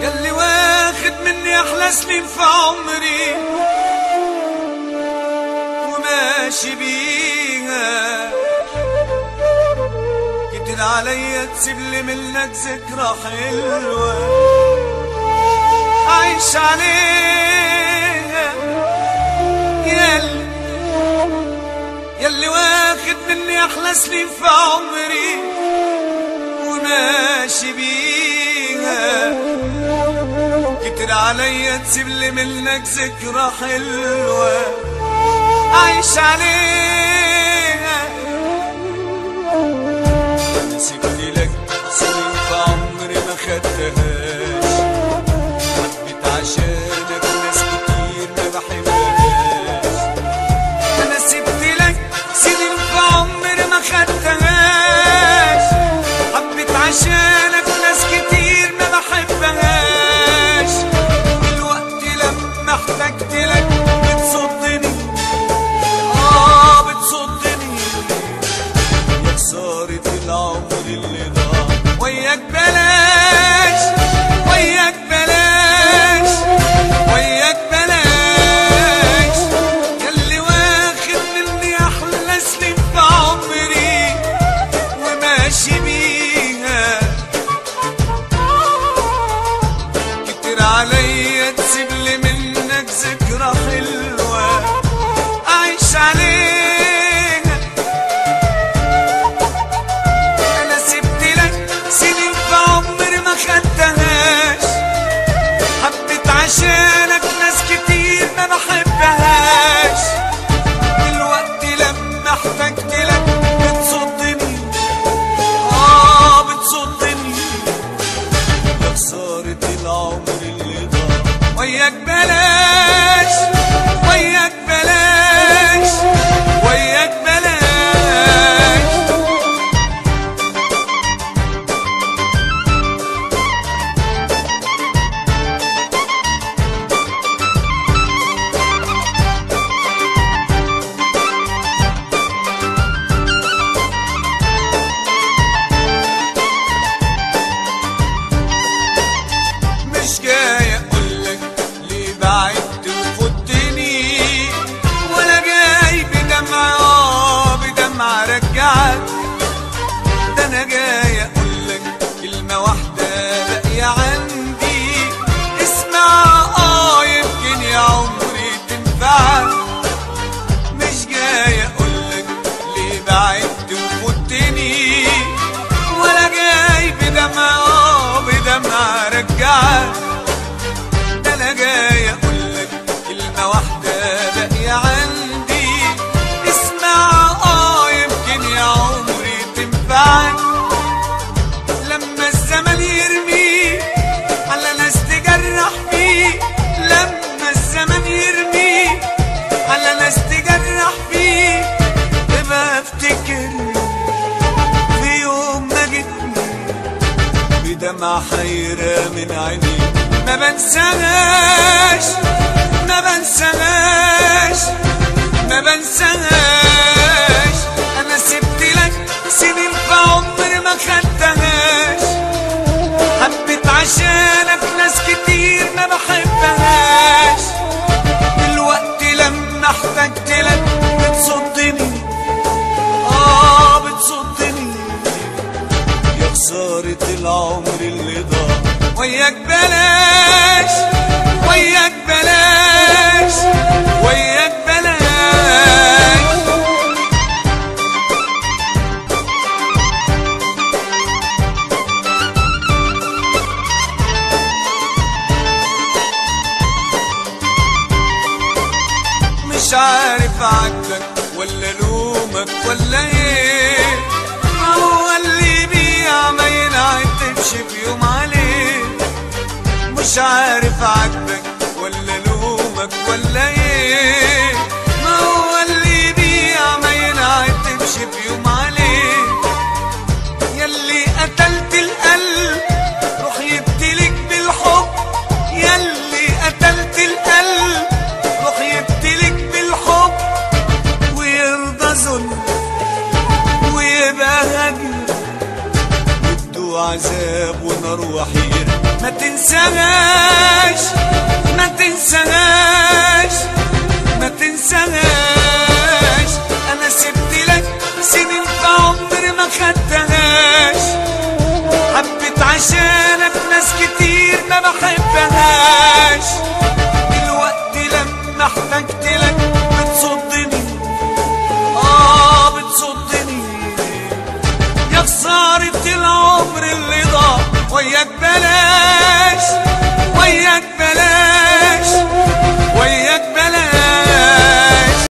يلي واخد مني احلى سنين في عمري وماشي بيها كتير عليا تسيب لي منك ذكرى حلوة عايش عليها يلي يلي واخد مني احلى سنين في عمري وماشي بيها كتير عليا تسيب لي منك ذكرى حلوة عايش عليها انا سبت لك سنين في عمري ما خدتهاش حبيت عشانك ناس كتير ما بحبهاش انا سبت لك سنين في عمري ما خدتهاش حبيت عشانك ناس كتير ما بحبهاش دلوقتي لما احتجت لك بتصدني اه بتصدني يا خسارة العمر اللي ضاع وياك بلاش وياك بلاش وياك بلاش ياللي واخد مني احلى سنين في عمري وماشي بيها كتير عليا تسيب لي منك ذكرى حلوة أعيش عليها أنا سبت لك سنين في عمري ما خدتهاش حبيت عشانك ناس كتير ما بحبهاش دلوقتي لما احتجت لك بتصدني آه بتصدني يا خسارة العمر اللي ضاع وياك بلاش وياك بلاش وياك بلاش مش جاي اقولك ليه بعدت وفوتني ولا جاي بدمع اه بدمع رجعك ده انا جاي اقولك كلمة واحدة باقية عندي اسمع اه يمكن يا عمري تنفعك مش جاي اقولك ليه بعدت وفوتني ولا جاي بدمع اه بدمع رجعك ده انا جاي اقولك كلمة واحدة باقية عندي اسمع اه يمكن يا عمري تنفعك لما الزمن يرمي على ناس تجرح فيه لما الزمن يرمي على ناس تجرح فيه تبقى افتكر في يوم ما جيتني بدمع حيرة من عيني ما بنساهاش ما بنساهاش ما بنساهاش انا سبت لك سنين في عمري ما خدتهاش حبيت عشانك ناس كتير ما بحبهاش دلوقتي لما احتجت لك بتصدني اه بتصدني يا خسارة العمر اللي ضاع وياك بلاش وياك بلاش وياك بلاش مش عارف عاتبك ولا لومك ولا ايه ما هو اللي بيع ما ينعتبش في يوم عليه مش عارف عاتبك ولا لومك ولا ايه ما هو اللي بيع ما ينعتبش في يوم عليه يلي قتلت القلب روح يبتلك بالحب يلي قتلت القلب روح يبتلك بالحب ويرضى ظلم ويبقى هجر بده عذاب ونار وحير ما تنساهاش ما تنساهاش ما تنساهاش انا سبت لك سنين في عمري ما خدتهاش حبيت عشانك ناس كتير ما بحبهاش دلوقتي لما احتجت لك بتصدني اه بتصدني يا خسارة العمر اللي ضاع وياك بلاش وياك بلاش